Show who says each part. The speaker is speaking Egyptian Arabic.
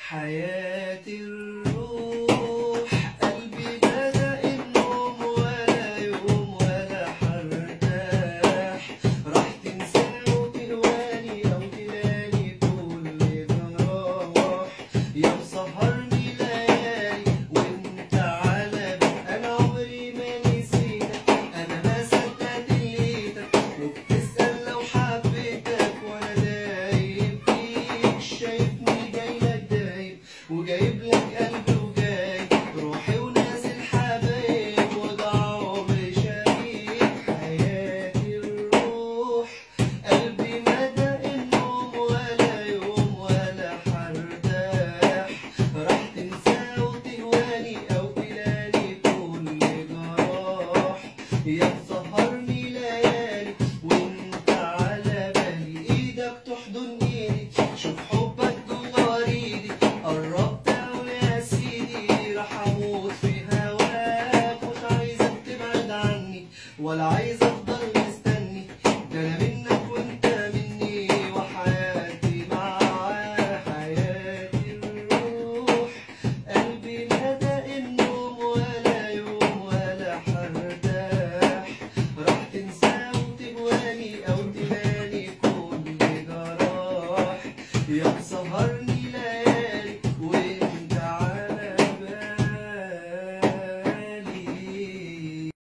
Speaker 1: حياتي الروح قلبي بدأ النوم ولا يوم ولا حرتاح راح تنسى وتهواني أو تلاني كل جراح يا مسهرني ليالي وانت على بالي أنا عمري ما نسيتك أنا ما صدقت لقيتك وبتسأل لو حبيتك وأنا دايب فيك شايفني جاي لك دايب وجايب لك قلبي وجاي روحي وناس الحبايب وده عمري شريك حياتي الروح قلبي مدى النوم ولا يوم ولا حرتاح راح تنسى وتهواني أو تلاني كل جراح يا مسهرني ليالي وانت على بالي ايدك تحضن ايدي شوف حبك جوا وريدي قربت اوي يا سيدي راح اموت في هواك مش عايزك تبعد عني ولا عايز افضل مستني ده انا منك وانت مني وحياتي معاك حياتي الروح قلبي مدى النوم ولا يوم ولا حرتاح راح تنسى وتهواني او تباني كل جراح يا